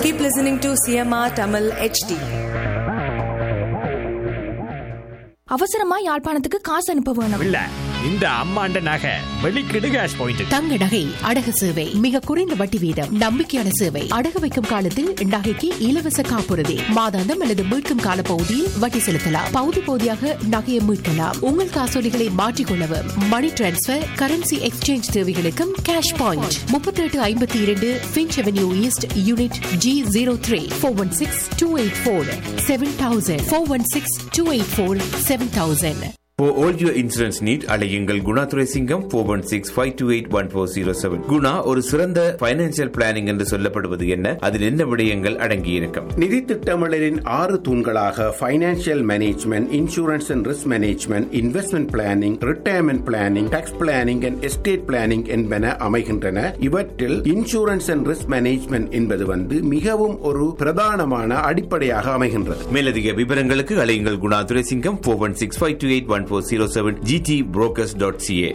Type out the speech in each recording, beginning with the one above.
Keep listening to CMR Tamil HD. அவசரமா யாழ்ப்பாணத்துக்கு காசு அனுப்ப வேணும் இல்ல இந்த அம்மாண்ட நகை வெளிக்கிடு கேஷ் பாயிண்ட் தங்க நகை அடகு சேவை மிக குறைந்த வட்டி வீதம் நம்பிக்கையான சேவை அடகு வைக்கும் காலத்தில் நகைக்கு இலவச காப்புறுதி மாதாந்தம் அல்லது மீட்கும் கால பகுதியில் வட்டி செலுத்தலாம் பகுதி பகுதியாக நகையை மீட்கலாம் உங்கள் காசோலிகளை மாற்றிக்கொள்ளவும் மணி டிரான்ஸ்பர் கரன்சி எக்ஸ்சேஞ்ச் தேவைகளுக்கும் கேஷ் பாயிண்ட் முப்பத்தி எட்டு ஐம்பத்தி இரண்டு Finch Avenue East unit G zero three four one six two eight four seven thousand four one six two eight four seven thousand For all your insurance need, அலையுங்கள் Guna Duraisingam four one six five two eight one four zero seven Guna ஒரு சிறந்த financial planning என்று சொல்லப்படுவது என்ன அதில் என்ன விடயங்கள் அடங்கியிருக்கும் நிதி திட்டமிடலின் ஆறு தூண்களாக financial management insurance and risk management investment planning retirement planning tax planning and estate planning என்பன அமைகின்றன இவற்றில் இன்சூரன்ஸ் அண்ட் ரிஸ்க் மேனேஜ்மெண்ட் என்பது வந்து மிகவும் ஒரு பிரதானமான அடிப்படையாக அமைகின்றது மேலதிக விவரங்களுக்கு அலையுங்கள் Guna Duraisingam four one six five two eight one four zero seven GT brokers dot CA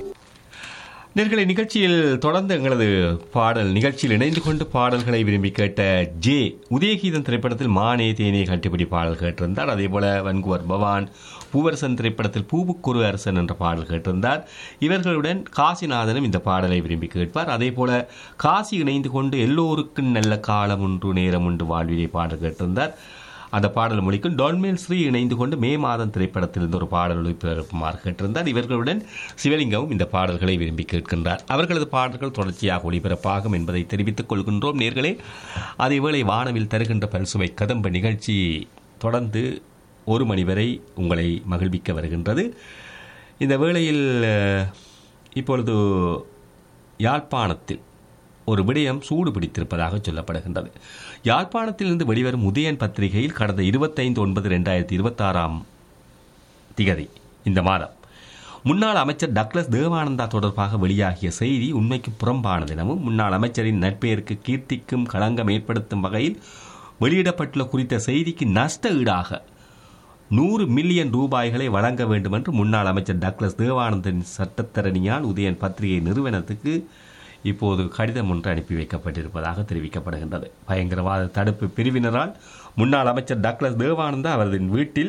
நேர்களை நிகழ்ச்சியில் தொடர்ந்து எங்களது பாடல் நிகழ்ச்சியில் இணைந்து கொண்டு பாடல்களை விரும்பி கேட்ட ஜே உதயகீதம் திரைப்படத்தில் மானே தேனே கண்டுபிடி பாடல் கேட்டிருந்தார் அதே போல வன்குவர் பவான் பூவரசன் திரைப்படத்தில் பூவுக்குரு அரசன் என்ற பாடல் கேட்டிருந்தார் இவர்களுடன் காசிநாதனும் இந்த பாடலை விரும்பி கேட்பார் அதே போல காசி இணைந்து கொண்டு எல்லோருக்கும் நல்ல காலம் ஒன்று நேரம் உண்டு வாழ்விலே பாடல் கேட்டிருந்தார் அந்த பாடல் மொழிக்கும் டொன்மேல் ஸ்ரீ இணைந்து கொண்டு மே மாதம் திரைப்படத்திலிருந்து ஒரு பாடல் ஒளிபரப்புமாறு கேட்டிருந்தார் இவர்களுடன் சிவலிங்கமும் இந்த பாடல்களை விரும்பி கேட்கின்றார் அவர்களது பாடல்கள் தொடர்ச்சியாக ஒளிபரப்பாகும் என்பதை தெரிவித்துக் கொள்கின்றோம் நேர்களே அதேவேளை வானவில் தருகின்ற பல்சுவை கதம்ப நிகழ்ச்சி தொடர்ந்து ஒரு மணி வரை உங்களை மகிழ்விக்க வருகின்றது இந்த வேளையில் அஹ், இப்பொழுது யாழ்ப்பாணத்தில் ஒரு விடயம் சூடு பிடித்திருப்பதாக சொல்லப்படுகின்றது யாழ்ப்பாணத்திலிருந்து வெளிவரும் உதயன் பத்திரிகையில் கடந்த இருபத்தைந்து ஒன்பது ரெண்டாயிரத்தி இருபத்தாறாம் திகதி இந்த மாதம் முன்னாள் அமைச்சர் டக்ளஸ் தேவானந்தா தொடர்பாக வெளியாகிய செய்தி உண்மைக்கு புறம்பானது எனவும் முன்னாள் அமைச்சரின் நட்பெயருக்கு கீர்த்திக்கும் களங்கம் ஏற்படுத்தும் வகையில் வெளியிடப்பட்டுள்ள குறித்த செய்திக்கு நஷ்ட ஈடாக நூறு மில்லியன் ரூபாய்களை வழங்க வேண்டும் என்று முன்னாள் அமைச்சர் டக்ளஸ் தேவானந்தனின் சட்டத்தரணியால் உதயன் பத்திரிகை நிறுவனத்துக்கு இப்போது கடிதம் ஒன்று அனுப்பி வைக்கப்பட்டிருப்பதாக தெரிவிக்கப்படுகின்றது பயங்கரவாத தடுப்பு பிரிவினரால் முன்னாள் அமைச்சர் டக்ளஸ் தேவானந்தா அவரது வீட்டில்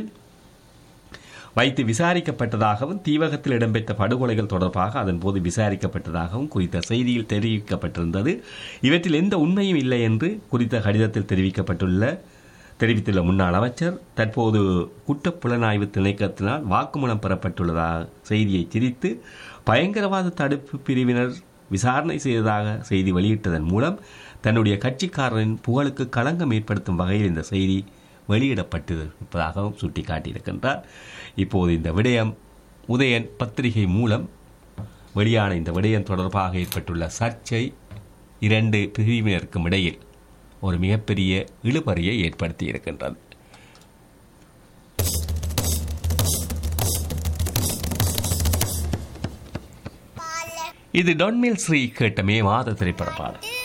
வைத்து விசாரிக்கப்பட்டதாகவும் தீவகத்தில் இடம்பெற்ற படுகொலைகள் தொடர்பாக அதன்போது விசாரிக்கப்பட்டதாகவும் குறித்த செய்தியில் தெரிவிக்கப்பட்டிருந்தது இவற்றில் எந்த உண்மையும் இல்லை என்று குறித்த கடிதத்தில் தெரிவிக்கப்பட்டுள்ள தெரிவித்துள்ள முன்னாள் அமைச்சர் தற்போது குற்றப் புலனாய்வு திணைக்களத்தினால் வாக்குமூலம் பெறப்பட்டுள்ளதாக செய்தியை திரித்து பயங்கரவாத தடுப்பு பிரிவினர் விசாரணை செய்ததாக செய்தி வெளியிட்டதன் மூலம் தன்னுடைய கட்சிக்காரரின் புகழுக்கு களங்கம் ஏற்படுத்தும் வகையில் இந்த செய்தி வெளியிடப்பட்டிருப்பதாகவும் சுட்டிக்காட்டியிருக்கின்றார் இப்போது இந்த விடயம் உதயன் பத்திரிகை மூலம் வெளியான இந்த விடயம் தொடர்பாக ஏற்பட்டுள்ள சர்ச்சை இரண்டு பிரிவினருக்கும் இடையில் ஒரு மிகப்பெரிய இழுபறியை ஏற்படுத்தி இருக்கின்றது இது டொன்மில் ஸ்ரீ கேட்ட மே மாத திரைப்பட பாடல்